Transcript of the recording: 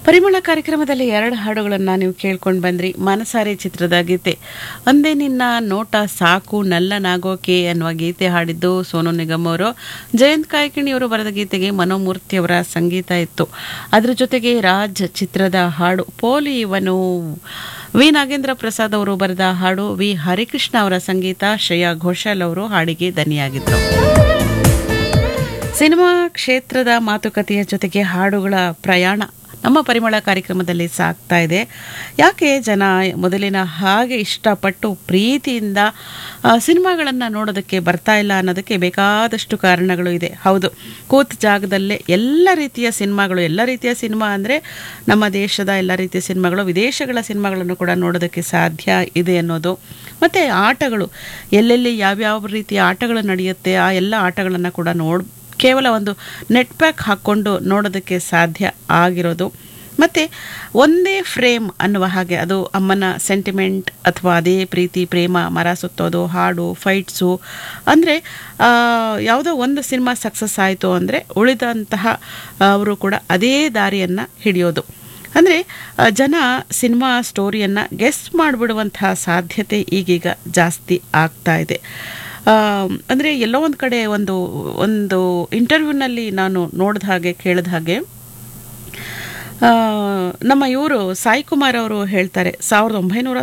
ಪರಿಮಳ ಕಾರ್ಯಕ್ರಮದಲ್ಲಿ ಎರಡು ಹಾಡುಗಳನ್ನು ನೀವು ಕೇಳ್ಕೊಂಡು ಬಂದ್ರಿ ಮನಸಾರೆ ಚಿತ್ರದ ಗೀತೆ ಅಂದೇ ನಿನ್ನ ನೋಟ ಸಾಕು ನಲ್ಲನಾಗೋಕೆ ಅನ್ನುವ ಗೀತೆ ಹಾಡಿದ್ದು ಸೋನು ನಿಗಮ್ ಅವರು ಜಯಂತ್ ಕಾಯ್ಕಿಣಿ ಅವರು ಬರೆದ ಗೀತೆಗೆ ಮನೋಮೂರ್ತಿ ಅವರ ಸಂಗೀತ ಇತ್ತು ಅದರ ಜೊತೆಗೆ ರಾಜ್ ಚಿತ್ರದ ಹಾಡು ಪೋಲಿ ಇವನು ವಿ ನಾಗೇಂದ್ರ ಪ್ರಸಾದ್ ಅವರು ಬರೆದ ಹಾಡು ವಿ ಹರಿಕೃಷ್ಣ ಅವರ ಸಂಗೀತ ಶ್ರೇಯಾ ಘೋಷಾಲ್ ಅವರು ಹಾಡಿಗೆ ದನಿಯಾಗಿದ್ದರು ಸಿನಿಮಾ ಕ್ಷೇತ್ರದ ಮಾತುಕತೆಯ ಜೊತೆಗೆ ಹಾಡುಗಳ ಪ್ರಯಾಣ ನಮ್ಮ ಪರಿಮಳ ಕಾರ್ಯಕ್ರಮದಲ್ಲಿ ಸಾಗ್ತಾ ಇದೆ ಯಾಕೆ ಜನ ಮೊದಲಿನ ಹಾಗೆ ಇಷ್ಟಪಟ್ಟು ಪ್ರೀತಿಯಿಂದ ಸಿನಿಮಾಗಳನ್ನು ನೋಡೋದಕ್ಕೆ ಬರ್ತಾ ಇಲ್ಲ ಅನ್ನೋದಕ್ಕೆ ಬೇಕಾದಷ್ಟು ಕಾರಣಗಳು ಇದೆ ಹೌದು ಕೂತ್ ಜಾಗದಲ್ಲೇ ಎಲ್ಲ ರೀತಿಯ ಸಿನಿಮಾಗಳು ಎಲ್ಲ ರೀತಿಯ ಸಿನಿಮಾ ಅಂದರೆ ನಮ್ಮ ದೇಶದ ಎಲ್ಲ ರೀತಿಯ ಸಿನಿಮಾಗಳು ವಿದೇಶಗಳ ಸಿನಿಮಾಗಳನ್ನು ಕೂಡ ನೋಡೋದಕ್ಕೆ ಸಾಧ್ಯ ಇದೆ ಅನ್ನೋದು ಮತ್ತು ಆಟಗಳು ಎಲ್ಲೆಲ್ಲಿ ಯಾವ್ಯಾವ ರೀತಿಯ ಆಟಗಳು ನಡೆಯುತ್ತೆ ಆ ಎಲ್ಲ ಆಟಗಳನ್ನು ಕೂಡ ನೋಡ್ ಕೇವಲ ಒಂದು ನೆಟ್ ಪ್ಯಾಕ್ ಹಾಕ್ಕೊಂಡು ನೋಡೋದಕ್ಕೆ ಸಾಧ್ಯ ಆಗಿರೋದು ಮತ್ತು ಒಂದೇ ಫ್ರೇಮ್ ಅನ್ನುವ ಹಾಗೆ ಅದು ಅಮ್ಮನ ಸೆಂಟಿಮೆಂಟ್ ಅಥವಾ ಅದೇ ಪ್ರೀತಿ ಪ್ರೇಮ ಮರ ಸುತ್ತೋದು ಹಾಡು ಫೈಟ್ಸು ಅಂದರೆ ಯಾವುದೋ ಒಂದು ಸಿನಿಮಾ ಸಕ್ಸಸ್ ಆಯಿತು ಅಂದರೆ ಉಳಿದಂತಹ ಅವರು ಕೂಡ ಅದೇ ದಾರಿಯನ್ನು ಹಿಡಿಯೋದು ಅಂದರೆ ಜನ ಸಿನಿಮಾ ಸ್ಟೋರಿಯನ್ನು ಗೆಸ್ ಮಾಡಿಬಿಡುವಂತಹ ಸಾಧ್ಯತೆ ಈಗೀಗ ಜಾಸ್ತಿ ಆಗ್ತಾ ಇದೆ ಅಂದರೆ ಎಲ್ಲೋ ಒಂದು ಕಡೆ ಒಂದು ಒಂದು ಇಂಟರ್ವ್ಯೂನಲ್ಲಿ ನಾನು ನೋಡಿದ ಹಾಗೆ ಕೇಳಿದ ಹಾಗೆ ನಮ್ಮ ಇವರು ಸಾಯಿ ಕುಮಾರ್ ಅವರು ಹೇಳ್ತಾರೆ ಸಾವಿರದ ಒಂಬೈನೂರ